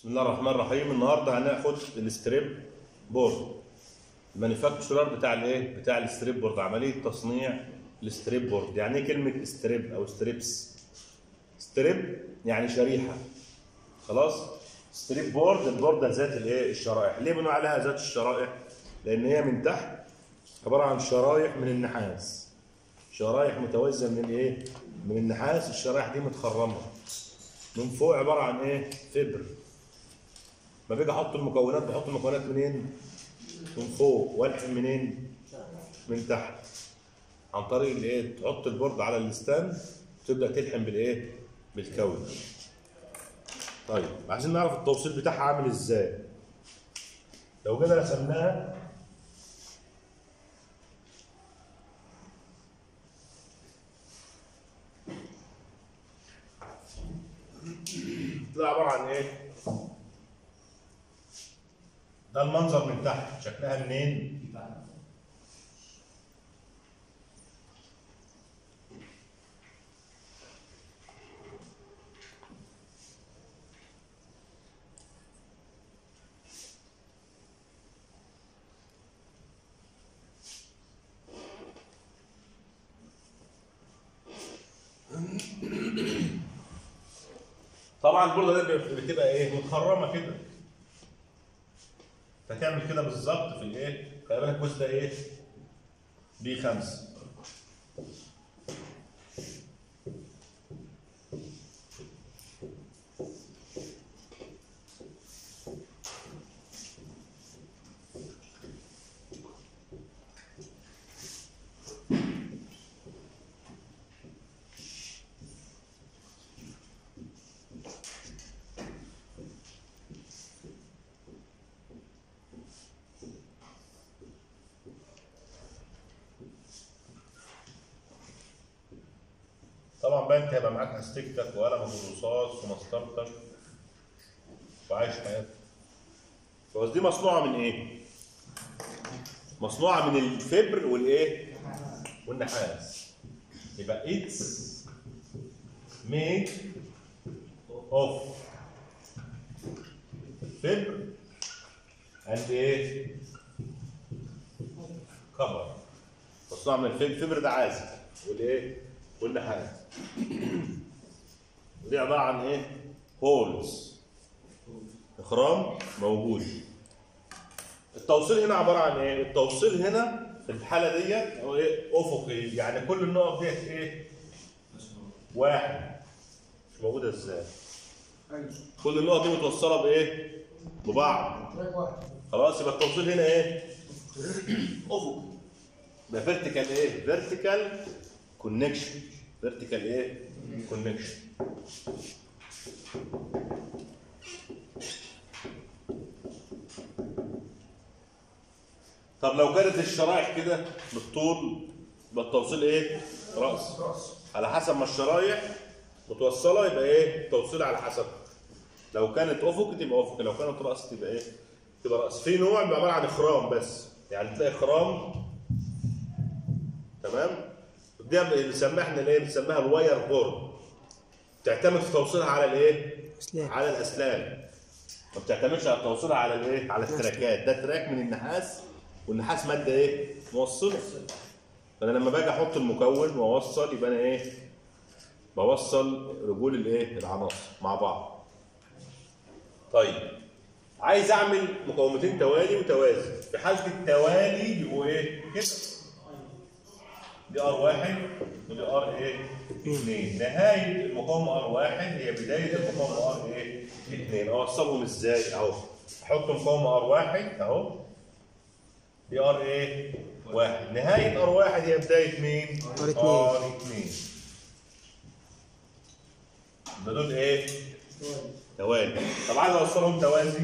بسم الله الرحمن الرحيم النهارده هناخد الستريب بورد المانيفاكتشرر بتاع الايه بتاع الستريب بورد عمليه تصنيع الستريب بورد يعني ايه كلمه ستريب او ستريبس ستريب يعني شريحه خلاص ستريب بورد البورده ذات الايه الشرائح ليه بنقول عليها ذات الشرائح لان هي من تحت عباره عن شرايح من النحاس شرايح متوزعه من الايه من النحاس الشرايح دي متخرمه من فوق عباره عن ايه فبر ما باجي احط المكونات بحط المكونات منين من فوق والحم منين من تحت عن طريق الايه تحط البورد على الستاند وتبدا تلحم بالايه بالكون طيب عايزين نعرف التوصيل بتاعها عامل ازاي لو جينا رسمناها ده عباره عن ايه ده المنظر من تحت شكلها منين طبعا البورده دي بتبقى ايه متخرمه كده فتعمل كده بالظبط في الايه خلي بالك الجزء ده ايه بي 5 طبعا بقى انت هيبقى معاك استيكتك وقلم الرصاص ومسطرتك وعايش حياتك بس دي مصنوعه من ايه؟ مصنوعه من الفبر والايه؟ والنحاس يبقى اتس ميد اوف فبر اند ايه؟ كبر مصنوعه من الفبر الفبر ده عازل والايه؟ والنحاس ودي عباره عن ايه؟ هولز اخرام موجود التوصيل هنا عباره عن ايه؟ التوصيل هنا في الحاله ديت هو ايه؟ افقي يعني كل النقط ديت ايه؟ واحد مش موجوده ازاي؟ كل النقط دي متوصله بايه؟ ببعض خلاص يبقى التوصيل هنا ايه؟ افقي ده فيرتيكال ايه؟ فيرتيكال كونكشن فيرتيكال ايه كونكشن طب لو كانت الشرايح كده بالطول يبقى التوصيل ايه راس على حسب ما الشرايح متوصله يبقى ايه التوصيل على حسب لو كانت افق تبقى افق لو كانت راس تبقى ايه تبقى راس في نوع بيبقى عباره عن اخرام بس يعني تلاقي خرام تمام دي بنسميها احنا الايه بنسميها الواير بورد بتعتمد في توصيلها على الايه أسلاك. على الاسلاك ما بتعتمدش على توصيلها على الايه على التراكات ده تراك من النحاس والنحاس ماده ايه موصله فانا لما باجي احط المكون واوصل يبقى انا ايه بوصل رجول الايه العناصر مع بعض طيب عايز اعمل مقاومتين توالي وتوازي في حاله التوالي يبقوا ايه كده دي ار واحد ودي ار ايه؟ اثنين نهاية المقاومة ار واحد هي بداية المقاومة ار ايه؟ اثنين اوصلهم ازاي؟ اهو احط مقاومة ار واحد اهو دي ار ايه؟ واحد نهاية ار واحد هي بداية مين؟ R اتنين. ار اثنين ده دول ايه؟ توالي طب عايز اوصلهم توازي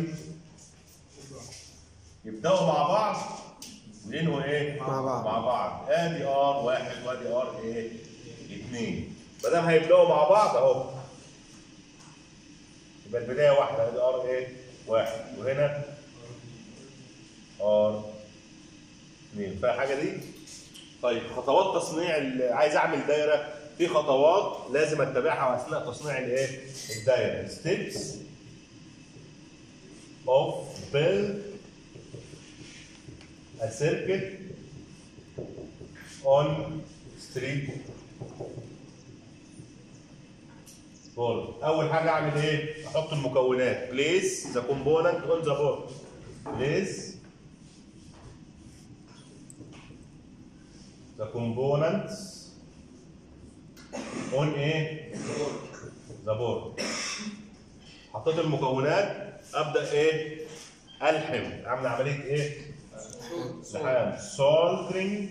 يبداوا مع بعض وينهوا ايه؟ مع بعض. مع بعض ادي ار واحد وادي ار ايه؟ اثنين ما دام هيبداوا مع بعض اهو يبقى البدايه واحده ادي ار ايه؟ واحد وهنا ار اثنين فاهم حاجه دي؟ طيب خطوات تصنيع ال- عايز اعمل دايره في خطوات لازم اتبعها اثناء تصنيع الايه؟ الدايره ستيبس of build a circuit on street board اول حاجه اعمل ايه احط المكونات place the component on the board place the components on ايه the board حطيت المكونات ابدا ايه الحم اعمل عمليه ايه لحام soldering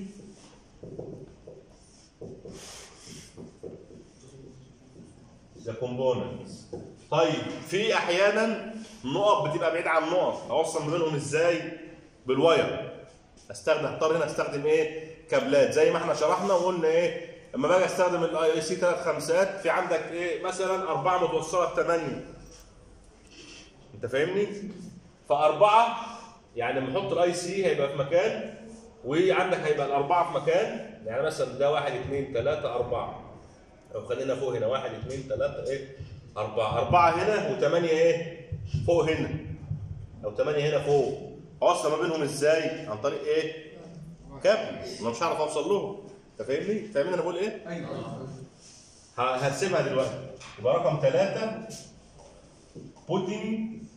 the components طيب في احيانا نقط بتبقى بعيد عن نقط اوصل ما بينهم ازاي بالواير استخدم اضطر هنا استخدم ايه كابلات زي ما احنا شرحنا وقلنا ايه لما باجي استخدم الاي اي سي ثلاث خمسات في عندك ايه مثلا اربعه متوصله بثمانيه انت فاهمني فاربعه يعني لما احط الاي سي هيبقى في مكان وعندك هيبقى الاربعه في مكان يعني مثلا ده واحد اثنين ثلاثه اربعه لو خلينا فوق هنا واحد اثنين ثلاثه ايه اربعه اربعه هنا وثمانيه ايه فوق هنا او ثمانيه هنا فوق اوصل ما بينهم ازاي عن طريق ايه كابل انا مش هعرف اوصل لهم انت فاهمني فاهمني انا بقول ايه ايوه ه- هرسمها دلوقتي يبقى رقم ثلاثة putting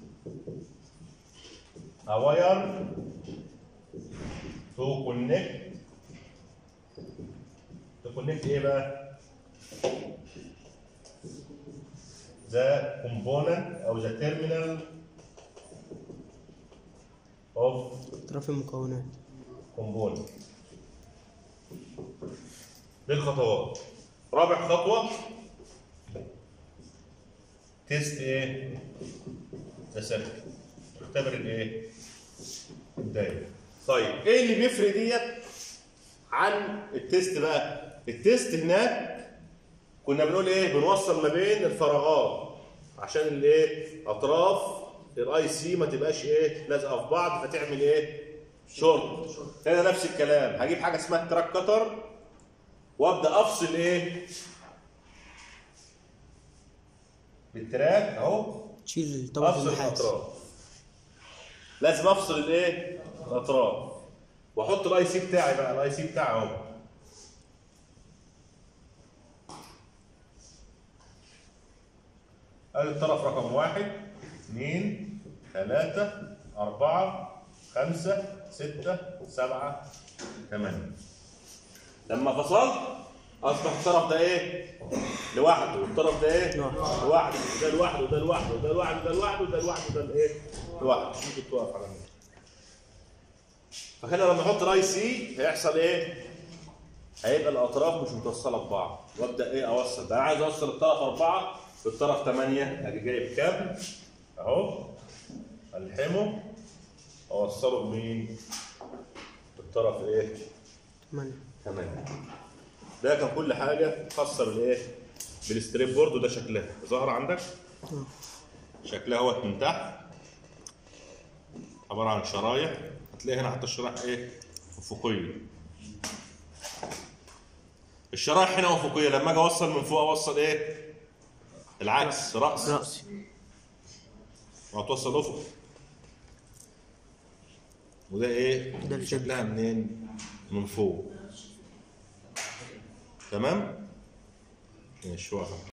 a wire to connect to connect ايه بقى؟ the component او the terminal of اطراف المكونات كومبوننت دي الخطوات رابع خطوة تيست ايه؟ ذا سيركت اختبر الايه؟ الدايرة طيب ايه اللي بيفرق ديت عن التيست بقى؟ التيست هناك كنا بنقول ايه؟ بنوصل ما بين الفراغات عشان الايه؟ اطراف الاي سي ما تبقاش ايه؟ لازقه في بعض فتعمل ايه؟ شورت هنا نفس الكلام هجيب حاجه اسمها تراك كتر وابدا افصل ايه بالتراك اهو تشيل طبقة افصل النحاس الاطراف لازم افصل الايه الاطراف واحط الاي سي بتاعي بقى الاي سي بتاعي اهو ادي الطرف رقم واحد اثنين ثلاثة أربعة خمسة ستة سبعة ثمانية لما فصلت أصبح الطرف ده إيه؟ لوحده والطرف ده إيه؟ لوحده. لوحده ده لوحده ده لوحده ده لوحده ده لوحده ده لوحده ده إيه؟ لوحده ممكن توقف على مين فهنا لما احط الاي سي هيحصل ايه؟ هيبقى الاطراف مش متوصله ببعض وابدا ايه اوصل ده انا عايز اوصل الطرف اربعه بالطرف ثمانيه اجي جايب كابل اهو الحمه اوصله بمين؟ بالطرف ايه؟ ثمانية ثمانيه ده كان كل حاجه خاصه بالايه؟ بالستريب بورد وده شكلها ظاهر عندك؟ آه. شكلها اهوت من تحت عباره عن شرايح هتلاقي هنا حتى الشرايح ايه افقيه الشرايح هنا افقيه لما اجي اوصل من فوق اوصل ايه العكس راس رأسي وهتوصل افق وده ايه ده الجد. شكلها منين من فوق تمام ماشي واحد